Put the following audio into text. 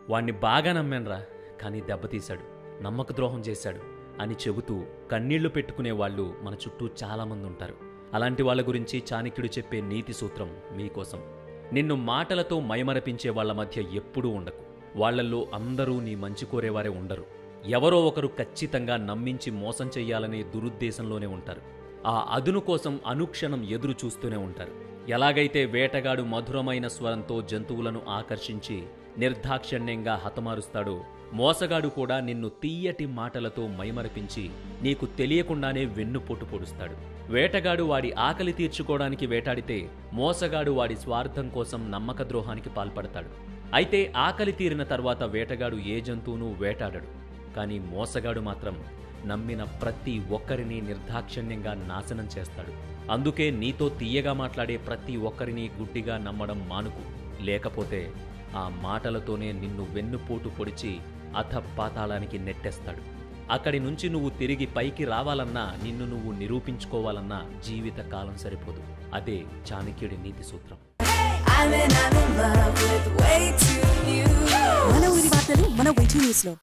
వాణ్ణి బాగా నమ్మానురా కానీ దెబ్బతీశాడు నమ్మక ద్రోహం చేశాడు అని చెబుతూ కన్నీళ్లు పెట్టుకునే వాళ్ళు మన చుట్టూ చాలామంది ఉంటారు అలాంటి వాళ్ళ గురించి చాణక్యుడు చెప్పే నీతి సూత్రం మీకోసం నిన్ను మాటలతో మైమరపించే వాళ్ళ మధ్య ఎప్పుడూ ఉండకు వాళ్ళల్లో అందరూ నీ మంచి కోరేవారే ఉండరు ఎవరో ఒకరు ఖచ్చితంగా నమ్మించి మోసం చెయ్యాలనే దురుద్దేశంలోనే ఉంటారు ఆ అదును కోసం అనుక్షణం ఎదురు చూస్తూనే ఉంటారు ఎలాగైతే వేటగాడు మధురమైన స్వరంతో జంతువులను ఆకర్షించి నిర్దాక్షిణ్యంగా హతమారుస్తాడో మోసగాడు కూడా నిన్ను తీయటి మాటలతో మైమరపించి నీకు తెలియకుండానే వెన్నుపోటు పొడుస్తాడు వేటగాడు వాడి ఆకలి తీర్చుకోవడానికి వేటాడితే మోసగాడు వాడి స్వార్థం కోసం నమ్మక ద్రోహానికి పాల్పడతాడు అయితే ఆకలి తీరిన తర్వాత వేటగాడు ఏ జంతువును వేటాడడు కానీ మోసగాడు మాత్రం నమ్మిన ప్రతి ఒక్కరిని నిర్దాక్షిణ్యంగా నాశనం చేస్తాడు అందుకే నీతో తీయగా మాట్లాడే ప్రతి ఒక్కరిని గుడ్డిగా నమ్మడం మానుకు లేకపోతే ఆ మాటలతోనే నిన్ను వెన్నుపోటు పొడిచి అధపాతాళానికి నెట్టేస్తాడు అక్కడి నుంచి నువ్వు తిరిగి పైకి రావాలన్నా నిన్ను నువ్వు నిరూపించుకోవాలన్నా జీవిత కాలం సరిపోదు అదే చాణక్యుడి నీతి సూత్రం I'm in, I'm in love with way too new. మన ఊరి వార్తలు మన వెయిటింగ్ న్యూస్ లో